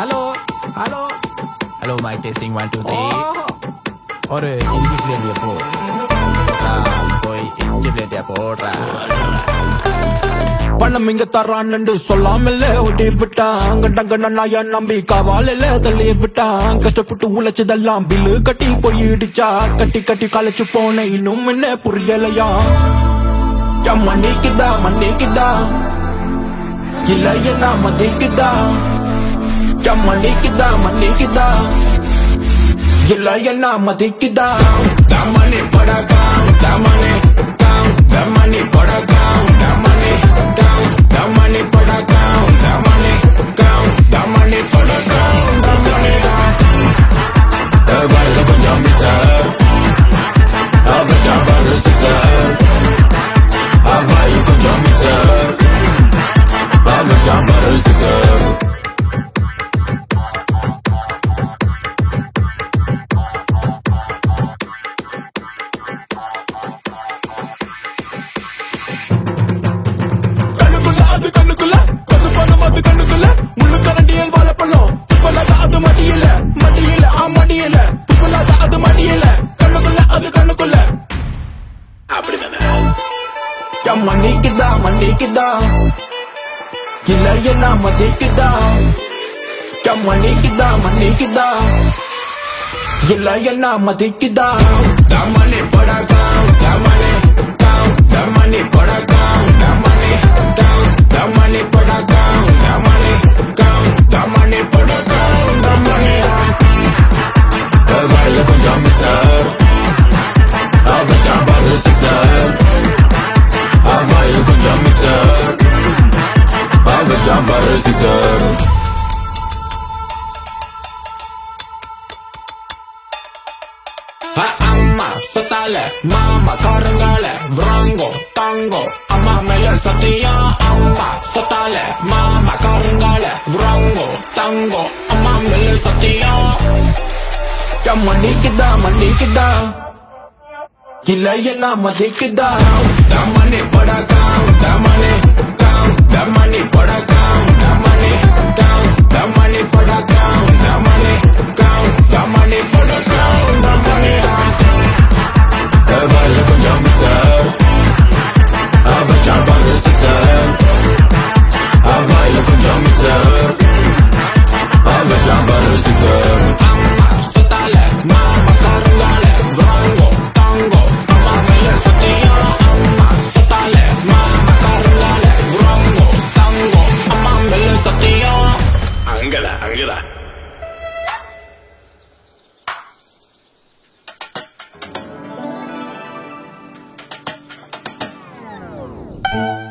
Hello hello hello mike testing one two three ஒரு இஞ்சி plate போ போய் இஞ்சி பிளேட்டியா போடுறா பணம் இங்க தரான்னு சொல்லாமல ஓடி விட்டான் கண்டங்க நாய நம்பி காவாலில தள்ளி விட்டான் கஷ்டப்பட்டு உழைச்சதெல்லாம் பில்லு கட்டி போய் இடிச்சா கட்டி கட்டி களைச்சு போன இன்னும் என்ன புரியலையா என் மன்னிக்குதா மன்னிக்குதா இல்ல என்ன மதிக்குதா என் மன்னிக்குதா மன்னிக்குதா இல்ல என்ன மதிக்குதா தமனி படகாம் தமனி காம் தமனி படகாம் தமனி காம் தமனி படகாம் தமனி காம் தமனி படகாம் தமனி Everybody look on me, sir. I'll bet y'all about to six, sir. I'll buy you can jump me, sir. I'll bet y'all about to six, sir. கண்ணுக்குள்ள அது கண்ணுக்குள்ள கசுப்பானம் அது கண்ணுக்குள்ள முள்ளு கரண்டியல் வாழைப்பழம் புப்பலாத அது மடியல மடியல ஆ மடியல புப்பலாத அது மடியல கண்ணுக்குள்ள அது கண்ணுக்குள்ள என் மன்னிக்குதா மன்னிக்குதா இல்ல என்ன மதிக்குதா என் மன்னிக்குதா மன்னிக்குதா இல்ல என்ன மதிக்குதா தமனி படகாம் தமனி காம் தமனி படகாம் தமனி காம் தமனி படகாம் தமனி காம் தமனி படகாம் தமனி Everybody look on me, sir. I'll bet y'all about to six, sir. I'll buy you can jump me, sir. I'll bet y'all about to six, sir. அம்மா சத்தால மாமா காரங்கால விராங்கோ தாங்கோ அம்மா மேல சத்தியா அம்மா சத்தால மாமா காரங்கால விராங்கோ தாங்கோ அம்மா மேல சத்தியா என் மன்னிக்குதா மன்னிக்குதா இல்ல என்ன மதிக்குதா தமனி படகாம் தமனி காம் தமனி படகாம் தமனி காம் தமனி படகாம் தமனி காம் தமனி படகாம் தமனி Everybody look on me, sir. I'll bet y'all about to six, sir. I'll buy you can jump me, sir. I'll bet y'all about to six, sir. அம்மா சத்தால மாமா காரங்கால விராங்கோ தாங்கோ அம்மா மேல சத்தியா அம்மா சத்தால மாமா காரங்கால விராங்கோ தாங்கோ அம்மா மேல சத்தியா அங்கடா அங்கடா Thank